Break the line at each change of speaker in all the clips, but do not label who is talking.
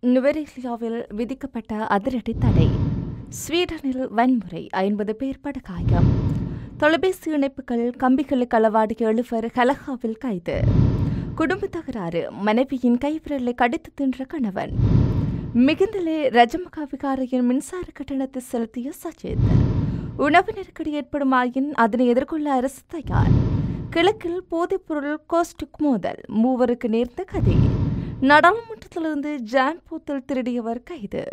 நுவரேலியாவில் விதிக்கப்பட்ட அதிரடி தடை ஸ்வீடனில் வன்முறை ஐம்பது பேர் படுகாயம் தொலைபேசி இணைப்புகள் கம்பிகளை களவாடிய எழுவர் கலகாவில் கைது குடும்ப தகராறு மனைவியின் கைவிரலை கடித்து தின்ற கணவன் மிகுந்தலே ரஜமகா விகாரையின் மின்சார கட்டணத்தை செலுத்திய சஜித் உணவு நெருக்கடி ஏற்படுமாயின் அதனை எதிர்கொள்ள அரசு தயார் கிழக்கில் போதைப்பொருள் கோஸ்டுக் மோதல் மூவருக்கு நேர்ந்த கதை நாடாளுமன்றத்திலிருந்து ஜான் போத்தல் திருடியவர் கைது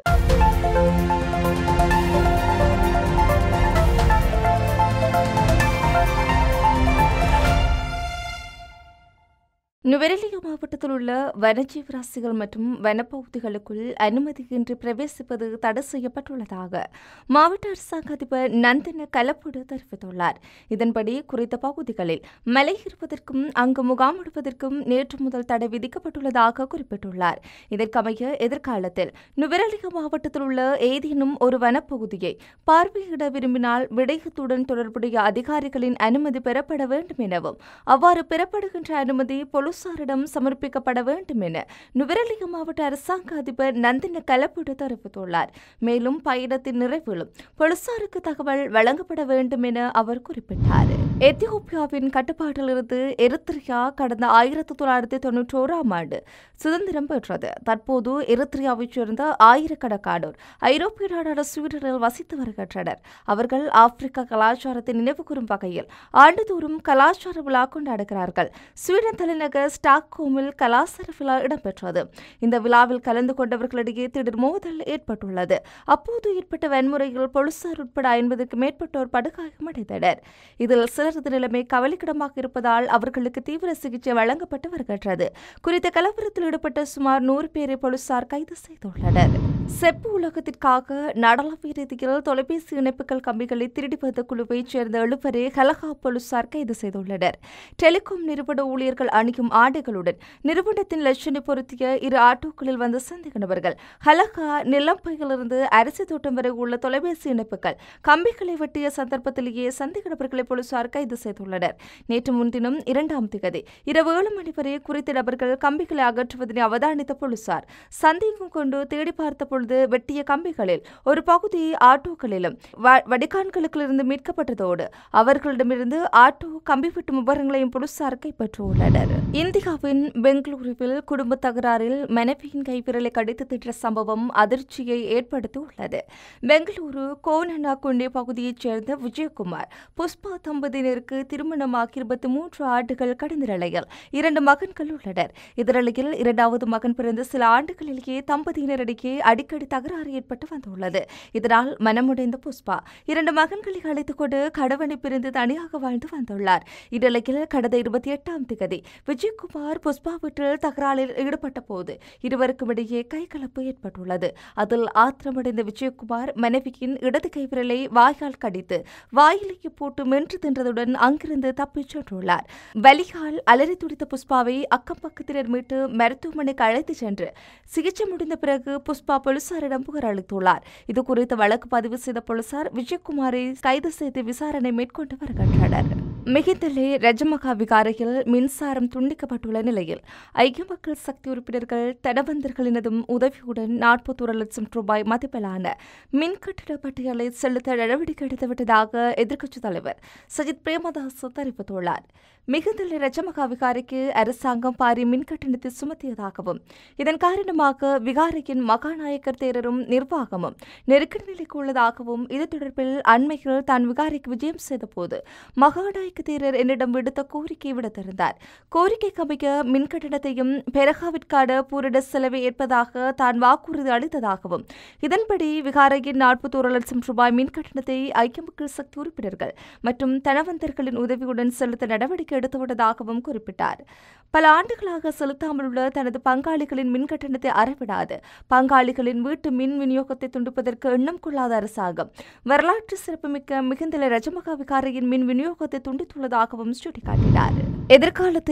நுவரெலியா மாவட்டத்தில் உள்ள வனஜீவராசிகள் மற்றும் வனப்பகுதிகளுக்குள் அனுமதியின்றி பிரவேசிப்பது தடை செய்யப்பட்டுள்ளதாக மாவட்ட அரசாங்க அதிபர் நந்தின கலப்போடு தெரிவித்துள்ளார் இதன்படி குறித்த பகுதிகளில் மலையேறுவதற்கும் அங்கு முகாமிடுவதற்கும் நேற்று முதல் தடை விதிக்கப்பட்டுள்ளதாக குறிப்பிட்டுள்ளார் இதற்கமைய எதிர்காலத்தில் நுவரெலியா மாவட்டத்தில் உள்ள ஏதேனும் ஒரு வனப்பகுதியை பார்வையிட விரும்பினால் விடயத்துடன் தொடர்புடைய அதிகாரிகளின் அனுமதி பெறப்பட வேண்டும் எனவும் அவ்வாறு பெறப்படுகின்ற அனுமதி போலீசாரிடம் சமர்ப்பிக்கப்பட வேண்டும் என நுவரெலியா மாவட்ட அரசாங்க அதிபர் நந்தின கலப்பீடு தெரிவித்துள்ளார் மேலும் பயணத்தின் நிறைவிலும் போலீசாருக்கு தகவல் வழங்கப்பட வேண்டும் என அவர் குறிப்பிட்டார் எத்தியோப்பியாவின் கட்டுப்பாட்டிலிருந்து எரித்ரியா கடந்த ஆயிரத்தி தொள்ளாயிரத்தி தொன்னூற்றி ஓராம் ஆண்டு சுதந்திரம் பெற்றது தற்போது எரித்ரியாவைச் சேர்ந்த ஆயிரக்கணக்கானோர் ஐரோப்பிய நாடான ஸ்வீடனில் வசித்து வருகின்றனர் அவர்கள் ஆப்பிரிக்க கலாச்சாரத்தை நினைவுகூரும் வகையில் ஆண்டுதோறும் கலாச்சார விழா கொண்டாடுகிறார்கள் ஸ்வீடன் தலைநகர் ஸ்டாக்ஹோமில் கலாச்சார விழா இடம்பெற்றது இந்த விழாவில் கலந்து கொண்டவர்களிடையே திடீர் மோதல் ஏற்பட்டுள்ளது அப்போது ஏற்பட்ட வன்முறையில் போலீசார் உட்பட ஐம்பதுக்கு மேற்பட்டோர் படுகாயமடைந்தனர் இதில் சிலரது நிலைமை கவலைக்கிடமாக இருப்பதால் அவர்களுக்கு தீவிர சிகிச்சை வழங்கப்பட்டு வருகின்றது குறித்த கலவரத்தில் ஈடுபட்ட சுமார் நூறு பேரை போலீசார் கைது செய்துள்ளனர் செப்பு உலகத்திற்காக நாடாளுமன்ற ரீதியில் தொலைபேசி இணைப்புகள் கம்பிகளை திருடி வந்த குழுவைச் சேர்ந்த எழுவரை ஹலகா போலீசார் கைது செய்துள்ளனர் டெலிகாம் நிறுவன ஊழியர்கள் அணியும் ஆடைகளுடன் நிறுவனத்தின் லட்சணை பொருத்திய இரு ஆட்டோக்களில் வந்த சந்தேக நபர்கள் ஹலகா நிலம்பையிலிருந்து அரிசி தோட்டம் வரை உள்ள தொலைபேசி இணைப்புகள் கம்பிகளை வெட்டிய சந்தர்ப்பத்திலேயே சந்தேக நபர்களை போலீசார் கைது செய்துள்ளனர் நேற்று முன்தினம் இரண்டாம் திகதி இரவு ஏழு மணி வரை குறித்த நபர்கள் கம்பிகளை அகற்றுவதனை அவதானித்த போலீசார் சந்தேகம் கொண்டு தேடி பார்த்த பொழுது வெட்டிய கம்பிகளில் ஒரு பகுதி ஆட்டோக்களிலும் வ- வடிகான்களுக்கிலிருந்து மீட்கப்பட்டதோடு அவர்களிடமிருந்து ஆட்டோ கம்பி வெட்டும் விவரங்களையும் போலீசார் கைப்பற்றியுள்ளனர் இந்தியாவின் பெங்களூருவில் குடும்ப தகராறில் மனைவியின் கைவிரலை கடித்து தின்ற சம்பவம் அதிர்ச்சியை ஏற்படுத்தியுள்ளது பெங்களூரு கோனனாகுண்டே பகுதியைச் சேர்ந்த விஜயகுமார் புஷ்பா தம்பதியினருக்கு திருமணமாகி இருபத்தி மூன்று ஆண்டுகள் கடந்த நிலையில் இரண்டு மகன்கள் உள்ளனர் இதனிடையில் இரண்டாவது மகன் பிறந்த சில ஆண்டுகளிலேயே தம்பதியினரிடையே அடிக்கடி தகராறு ஏற்பட்டு வந்துள்ளது இதனால் மனமுடைந்த புஷ்பா இரண்டு மகன்களை அழைத்துக் கொண்டு கணவனை பிரிந்து தனியாக வாழ்ந்து வந்துள்ளார் இந்நிலையில் கடந்த இருபத்தி எட்டாம் திகதி விஜயகுமார் புஷ்பா வீட்டில் தகராறில் ஈடுபட்ட போது இருவருக்கும் இடையே கைகலப்பு ஏற்பட்டுள்ளது அதில் ஆத்திரமடைந்த விஜயகுமார் மனைவியின் இடது கைவிரலை வாயால் கடித்து வாயிலேயே போட்டு மென்று தின்றதுடன் அங்கிருந்து தப்பிச் சென்றுள்ளார் வலியால் அலறி துடித்த புஷ்பாவை அக்கம் பக்கத்தினர் மீட்டு மருத்துவமனைக்கு அழைத்துச் சென்று சிகிச்சை முடிந்த பிறகு புஷ்பா போலீசாரிடம் புகார் அளித்துள்ளார் இது குறித்து வழக்கு பதிவு செய்த போலீசார் விஜயகுமாரை கைது செய்து விசாரணை மேற்கொண்டு வருகின்றனர் மிகிந்தலே ரஜமகா விகாரையில் மின்சாரம் துண்டிக்கப்பட்டுள்ள நிலையில் ஐக்கிய மக்கள் சக்தி உறுப்பினர்கள் தடவந்தர்களினதும் உதவியுடன் நாற்பத்தோரு லட்சம் ரூபாய் மதிப்பிலான மின் கட்டிட பட்டியலை செலுத்த நடவடிக்கை எடுத்துவிட்டதாக எதிர்க்கட்சித் தலைவர் சஜித் பிரேமதாஸ் தெரிவித்துள்ளார் மிகுந்தலை ரஜமகா விகாரைக்கு அரசாங்கம் பாரி மின் கட்டணத்தை சுமத்தியதாகவும் இதன் காரணமாக விகாரையின் மகாநாயக்கர் தேரரும் நிர்வாகமும் நெருக்கடி நிலைக்கு உள்ளதாகவும் இது தொடர்பில் அண்மையில் தான் விகாரைக்கு விஜயம் செய்தபோது மகாநாயக்க தேரர் என்னிடம் விடுத்த கோரிக்கை விடுத்திருந்தார் கோரிக்கைக்கு அமைய மின் கட்டணத்தையும் பெரகாவிற்கான பூரிட செலவை ஏற்பதாக தான் வாக்குறுதி அளித்ததாகவும் இதன்படி விகாரையின் நாற்பத்தோரு லட்சம் ரூபாய் மின் கட்டணத்தை ஐக்கிய மக்கள் சக்தி உறுப்பினர்கள் மற்றும் தனவந்தர்களின் உதவியுடன் செலுத்த நடவடிக்கை எடுத்துவிட்டதாகவும் குறிப்பிட்டார் பல ஆண்டுகளாக செலுத்தாமல் உள்ள தனது பங்காளிகளின் மின் கட்டணத்தை அறவிடாது பங்காளிகளின் வீட்டு மின் விநியோகத்தை துண்டிப்பதற்கு எண்ணம் கொள்ளாத அரசாங்கம் வரலாற்று சிறப்புமிக்க மிகுந்தல ரஜமகா விகாரையின் மின் விநியோகத்தை துண்டித்துள்ளதாகவும் சுட்டிக்காட்டினார் எதிர்காலத்தில் உணவு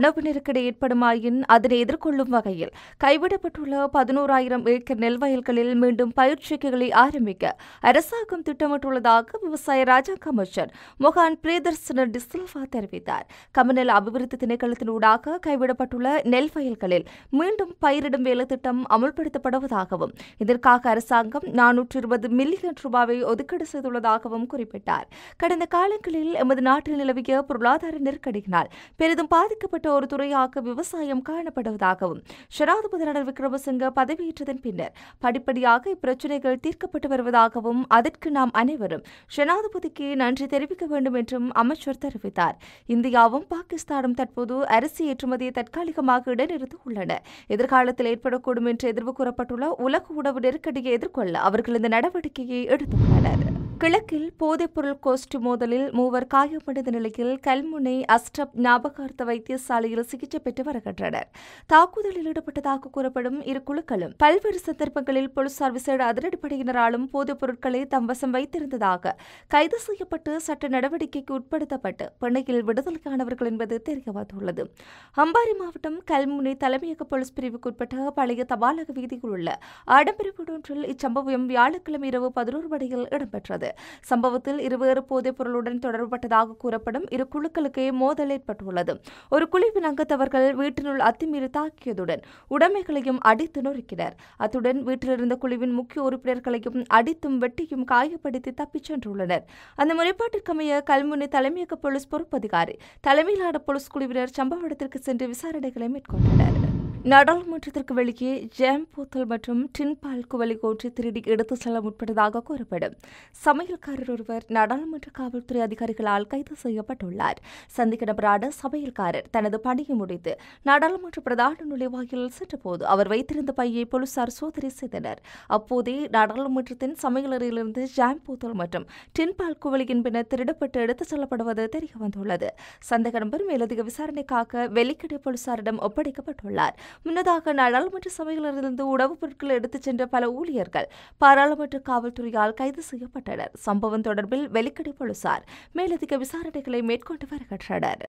உணவு நெருக்கடி ஏற்படுமாயின் அதனை எதிர்கொள்ளும் வகையில் கைவிடப்பட்டுள்ள பதினோராயிரம் ஏக்கர் நெல் வயல்களில் மீண்டும் பயிற்சிகளை ஆரம்பிக்க அரசாங்கம் திட்டமிட்டுள்ளதாக விவசாய ராஜாங்க அமைச்சர் மொஹான் பிரியதர்சன டிசில்வா தெரிவித்தார் கமநல அபிவிருத்தி திணைக்களத்தினூடாக கைவிடப்பட்டுள்ள நெல் வயல்களில் மீண்டும் பயிரிடும் வேலை திட்டம் அமுல்படுத்தப்படுவதாகவும் இதற்காக அரசாங்கம் நானூற்று இருபது மில்லியன் ரூபாவை ஒதுக்கீடு செய்துள்ளதாகவும் குறிப்பிட்டார் கடந்த காலங்களில் எமது நாட்டில் நிலவிய பொருளாதார நெருக்கடியினால் பெரிதும் பாதிக்கப்பட்ட ஒரு துறையாக விவசாயம் காணப்படுவதாகவும் ஷராதிபதி ரணில் விக்ரமசிங்க பதவியேற்றதன் பின்னர் படிப்படியாக இப்பிரச்சினைகள் தீர்க்கப்பட்டு வருவதாகவும் அதற்கு நாம் அனைவரும் ஜனாதிபதிக்கு நன்றி தெரிவிக்க வேண்டும் என்றும் அமைச்சர் தெரிவித்தார் இந்தியாவும் பாகிஸ்தானும் தற்போது அரிசி ஏற்றுமதியை தற்காலிகமாக இடைநிறுத்தி உள்ளன எதிர்காலத்தில் ஏற்படக்கூடும் என்று எதிர்வு கூறப்பட்டுள்ள உலக உணவு நெருக்கடியை எதிர்கொள்ள அவர்கள் இந்த நடவடிக்கையை எடுத்துள்ளனர் கிழக்கில் போதைப்பொருள் கோஷ்டி மோதலில் மூவர் காயமடைந்த நிலையில் கல்முனை அஸ்டப் ஞாபகார்த்த வைத்தியசாலையில் சிகிச்சை பெற்று வருகின்றனர் தாக்குதலில் ஈடுபட்டதாக கூறப்படும் இரு குழுக்களும் பல்வேறு சந்தர்ப்பங்களில் போலீசார் விசேட அதிரடிப்படையினராலும் போதைப் பொருட்களை தம் வசம் வைத்திருந்ததாக கைது செய்யப்பட்டு சட்ட நடவடிக்கைக்கு உட்படுத்தப்பட்டு பிணையில் விடுதலையானவர்கள் என்பது தெரியவந்துள்ளது அம்பாரி மாவட்டம் கல்முனை தலைமையக போலீஸ் பிரிவுக்குட்பட்ட பழைய தபாலக வீதியில் உள்ள ஆடம்பர வீடொன்றில் இச்சம்பவம் வியாழக்கிழமை இரவு பதினோரு மணியில் இடம்பெற்றது சம்பவத்தில் இருவேறு போதைப் பொருளுடன் தொடர்பட்டதாக கூறப்படும் இரு குழுக்களுக்கே மோதல் ஏற்பட்டுள்ளது ஒரு குழுவின் அங்கத்தவர்கள் வீட்டினுள் அத்துமீறி தாக்கியதுடன் உடைமைகளையும் அடித்து நொறுக்கினர் அத்துடன் வீட்டிலிருந்த குழுவின் முக்கிய உறுப்பினர்களையும் அடித்தும் வெட்டியும் காயப்படுத்தி தப்பிச் சென்றுள்ளனர் அந்த முறைப்பாட்டிற்கமைய கல்முனை தலைமையக போலீஸ் பொறுப்பதிகாரி தலைமையிலான போலீஸ் குழுவினர் சம்பவ இடத்திற்கு சென்று விசாரணைகளை மேற்கொண்டனர் நாடாளுமன்றத்திற்கு வெளியே ஜாம் போத்தல் மற்றும் டின் பால் குவளை கோற்றி திருடி எடுத்துச் செல்ல முற்பட்டதாக கூறப்படும் சமையல்காரர் ஒருவர் நாடாளுமன்ற காவல்துறை அதிகாரிகளால் கைது செய்யப்பட்டுள்ளார் சந்திக்க நபரான சமையல்காரர் தனது பணியை முடித்து நாடாளுமன்ற பிரதான நுழைவாயில் சென்றபோது அவர் வைத்திருந்த பையை போலீசார் சோதனை செய்தனர் அப்போதே நாடாளுமன்றத்தின் சமையலறையிலிருந்து ஜாம் போத்தல் மற்றும் டின் பால் குவளை என்பன திருடப்பட்டு எடுத்துச் செல்லப்படுவது தெரியவந்துள்ளது சந்தேக நபர் மேலதிக விசாரணைக்காக வெள்ளிக்கடை போலீசாரிடம் ஒப்படைக்கப்பட்டுள்ளார் முன்னதாக நாடாளுமன்ற சபையிலிருந்து உணவுப் பொருட்கள் எடுத்துச் சென்ற பல ஊழியர்கள் பாராளுமன்ற காவல்துறையால் கைது செய்யப்பட்டனர் சம்பவம் தொடர்பில் வெலிக்கடை போலீசார் மேலதிக விசாரணைகளை மேற்கொண்டு வருகின்றனர்